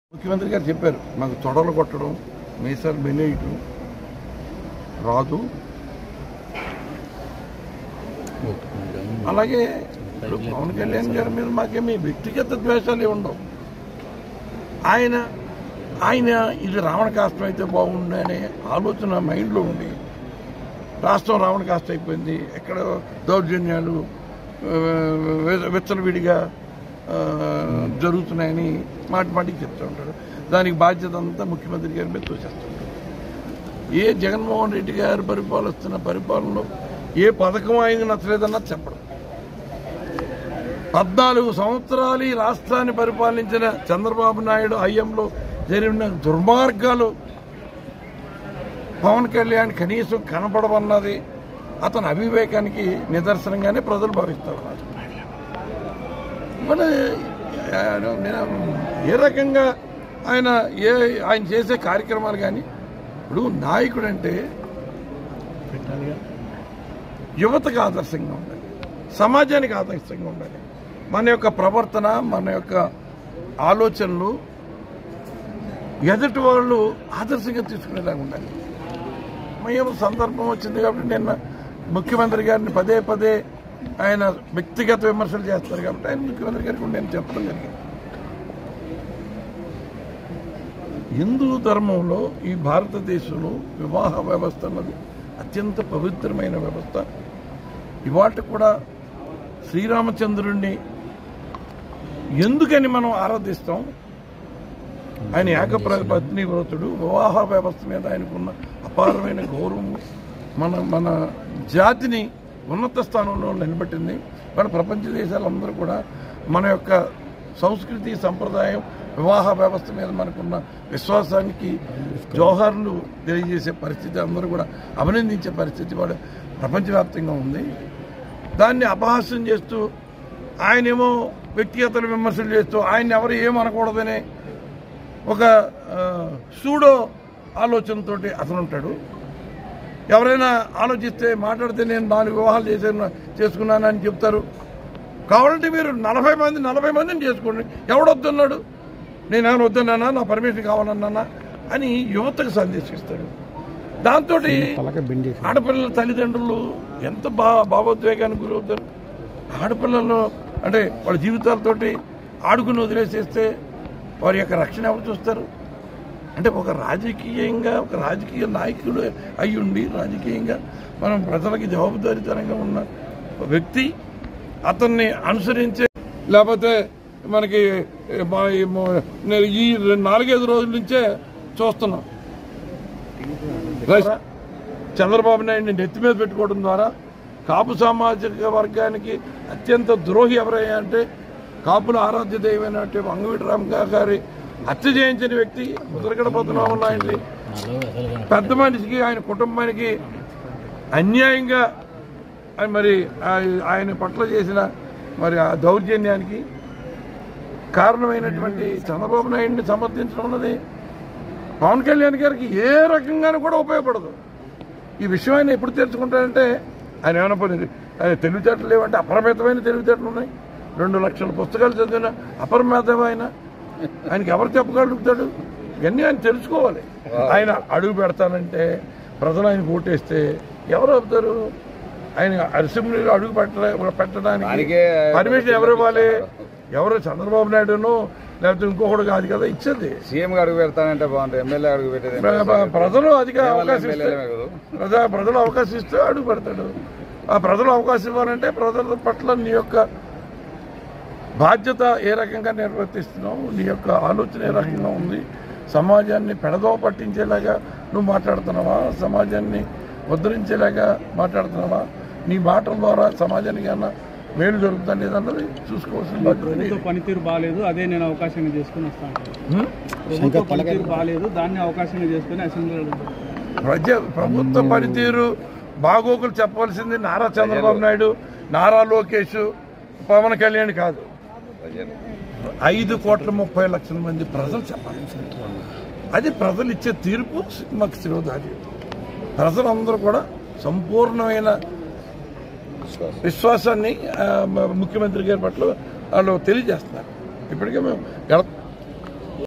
ముఖ్యమంత్రి గారు చెప్పారు మాకు తొడలు కొట్టడం మీసాలు బెనేయటం రాదు అలాగే ఇప్పుడు పవన్ కళ్యాణ్ గారి మీద మాకేమీ వ్యక్తిగత ద్వేషాలు ఏమి ఉండవు ఆయన ఆయన ఇది రావణ కాష్టం అయితే బాగుండు అనే ఆలోచన మైండ్లో ఉండి రాష్ట్రం రావణ కాస్ట్ అయిపోయింది ఎక్కడ దౌర్జన్యాలు ఆ, వి- విచ్చలవిడిగా ఆ, జరుగుతున్నాయని మాటి మాటికి చెప్తూ ఉంటారు దానికి బాధ్యత అంతా ముఖ్యమంత్రి గారి మీద తోచేస్తుంటారు ఏ జగన్మోహన్ రెడ్డి గారు పరిపాలిస్తున్న పరిపాలనలో ఏ పథకం ఆయన నచ్చలేదన్నది చెప్పడం పద్నాలుగు సంవత్సరాలు ఈ రాష్ట్రాన్ని పరిపాలించిన చంద్రబాబు నాయుడు హయాంలో జరిగిన దుర్మార్గాలు పవన్ కళ్యాణ్ కనీసం కనపడవన్నది అతని అవివేకానికి నిదర్శనంగానే ప్రజలు భావిస్తారు మన ఆ, నేను ఏ రకంగా ఆయన ఏ ఆయన చేసే కార్యక్రమాలు కానీ ఇప్పుడు నాయకుడు అంటే యువతకు ఆదర్శంగా ఉండాలి సమాజానికి ఆదర్శంగా ఉండాలి మన యొక్క ప్రవర్తన మన యొక్క ఆలోచనలు ఎదుటి వాళ్ళు ఆదర్శంగా తీసుకునేలాగా ఉండాలి మేము సందర్భం వచ్చింది కాబట్టి నిన్న ముఖ్యమంత్రి గారిని పదే పదే ఆయన వ్యక్తిగత విమర్శలు చేస్తారు కాబట్టి ఆయన ముఖ్యమంత్రి గారికి నేను చెప్పడం జరిగింది హిందూ ధర్మంలో ఈ భారతదేశంలో వివాహ వ్యవస్థ అన్నది అత్యంత పవిత్రమైన వ్యవస్థ ఇవాళ కూడా శ్రీరామచంద్రుణ్ణి ఎందుకని మనం ఆరాధిస్తాం ఆయన ఏకప్ర పత్ని వ్రతుడు వివాహ వ్యవస్థ మీద ఆయనకున్న అపారమైన గౌరవం మన మన జాతిని ఉన్నత స్థానంలో నిలబెట్టింది మన ప్రపంచ దేశాలందరూ కూడా మన యొక్క సంస్కృతి సంప్రదాయం వివాహ వ్యవస్థ మీద మనకున్న విశ్వాసానికి జోహార్లు తెలియజేసే పరిస్థితి అందరూ కూడా అభినందించే పరిస్థితి కూడా ప్రపంచవ్యాప్తంగా ఉంది దాన్ని అపహాస్యం చేస్తూ ఆయనేమో వ్యక్తిగత విమర్శలు చేస్తూ ఆయన ఎవరు ఏమనకూడదనే ఒక ఆ, సూడో ఆలోచనతోటి అతను ఉంటాడు ఎవరైనా ఆలోచిస్తే మాట్లాడితే నేను నాలుగు వివాహాలు చేశాను చేసుకున్నానని చెప్తారు కావాలంటే మీరు నలభై మంది నలభై మందిని చేసుకోండి ఎవడొద్దన్నాడు నేను ఏమైనా వద్దన్నానా నా పర్మిషన్ కావాలన్నానా అని యువతకు సందేశిస్తాడు దాంతో ఆడపిల్లల తల్లిదండ్రులు ఎంత బా భావోద్వేగానికి గురవుతారు ఆడపిల్లలు అంటే వాళ్ళ జీవితాలతోటి ఆడుకుని వదిలేసేస్తే వారి యొక్క రక్షణ ఎవరు చూస్తారు అంటే ఒక రాజకీయంగా ఒక రాజకీయ నాయకుడు అయి ఉండి రాజకీయంగా మనం ప్రజలకి జవాబుదారీతనంగా ఉన్న వ్యక్తి అతన్ని అనుసరించే లేకపోతే మనకి మా- ఈ mo- నేను ఈ నాలుగైదు రోజుల నుంచే చూస్తున్నాం రైట్. చంద్రబాబు నాయుడిని నెత్తి మీద పెట్టుకోవడం ద్వారా కాపు సామాజిక వర్గానికి అత్యంత ద్రోహి ఎవరయ్యా అంటే కాపుల ఆరాధ్య దైవమైనటువంటి వంగవీటి రామగా గారి హత్య చేయించిన వ్యక్తి ముద్రగడ పద్మనాభం లాంటి పెద్ద మనిషికి ఆయన కుటుంబానికి అన్యాయంగా ఆయన మరి ఆయ- ఆయన పట్ల చేసిన మరి ఆ దౌర్జన్యానికి కారణమైనటువంటి చంద్రబాబు నాయుడిని సమర్థించడం అన్నది పవన్ కళ్యాణ్ గారికి ఏ రకంగానూ కూడా ఉపయోగపడదు ఈ విషయం ఆయన ఎప్పుడు తెలుసుకుంటాడంటే ఆయన ఏమైనా పని ఆయన తెలివితేటలు లేవంటే అపరిమితమైన తెలివితేటలు ఉన్నాయి రెండు లక్షల పుస్తకాలు చదివిన అపరిమితమైన ఆయనకి ఎవరు చెప్పగలుగుతాడు ఇవన్నీ ఆయన తెలుసుకోవాలి ఆయన అడుగు పెడతానంటే ప్రజలు ఆయన ఓటేస్తే ఎవరు అవుతారు ఆయన అసెంబ్లీలో అడుగు పెట్ట పెట్టడానికి దానికే పర్మిషన్ ఎవరు ఇవ్వాలి ఎవరు చంద్రబాబు నాయుడును లేకపోతే ఇంకొకడు కాదు కదా ఇచ్చేది సీఎం అడుగు పెడతానంటే బాగుంటుంది ఎమ్మెల్యే అడుగు పెట్టేది ప్ర- ప్ర- ప్రజలు అధిక కేవలం అవకాశం ఇస్తే ఎమ్మెల్యేలమే కదా. ప్రజా ప్రజలు అవకాశం ఇస్తే అడుగు పెడతాడు ఆ ప్రజలు అవకాశం ఇవ్వాలంటే ప్రజల పట్ల నీ యొక్క బాధ్యత ఏ రకంగా నిర్వర్తిస్తున్నావు నీ యొక్క ఆలోచన ఏ రకంగా ఉంది సమాజాన్ని పెడదోవ పట్టించేలాగా నువ్వు మాట్లాడుతున్నావా సమాజాన్ని ఉద్ధరించేలాగా మాట్లాడుతున్నావా నీ మాటల ద్వారా సమాజానికి ఏమన్నా మేలు జరుగుతుంది లేదన్నది చూసుకోవాల్సిన బాధ్యత ప్రభుత్వ నీది. పనితీరు బాగాలేదు అదే నేను అవకాశంగా చేసుకుని వస్తాను హ్మ్? ప్రభుత్వ పనితీరు బాగాలేదు దాన్ని అవకాశంగా చేసుకుని అసెంబ్లీలో ప్రజ ప్రభుత్వ పనితీరు బాగోగులు చెప్పవలసింది నారా చంద్రబాబు నాయుడు నారా లోకేష్ పవన్ కళ్యాణ్ కాదు ప్రజలు. ఐదు కోట్ల ముప్పై లక్షల మంది ప్రజలు చెప్పాలి అది ప్రజలు ఇచ్చే తీర్పు మాకు శిరోధారి ప్రజలందరూ కూడా సంపూర్ణమైన విశ్వాసం. విశ్వాసాన్ని ఆ, మ- ముఖ్యమంత్రి గారి పట్ల వాళ్ళు తెలియజేస్తున్నారు ఇప్పటికే మేము గడ-